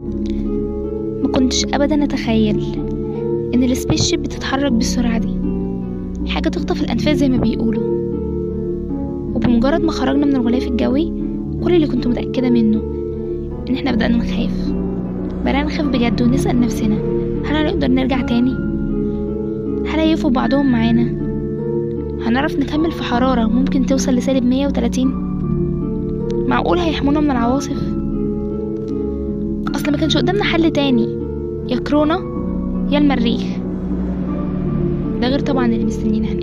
ما كنتش ابدا اتخيل ان السبيس شيب بتتحرك بالسرعه دي حاجه تخطف الانفاس زي ما بيقولوا وبمجرد ما خرجنا من الغلاف الجوي كل اللي كنت متاكده منه ان احنا بدانا نخاف بدانا نخاف بجد ونسال نفسنا هل هنقدر نرجع تاني هل هيقفوا بعضهم معانا هنعرف نكمل في حرارة ممكن توصل لسالب مية وتلاتين معقول هيحمونا من العواصف أصل ما كانش قدامنا حل تاني يا كورونا يا المريخ ده غير طبعا اللي مستنينا هناك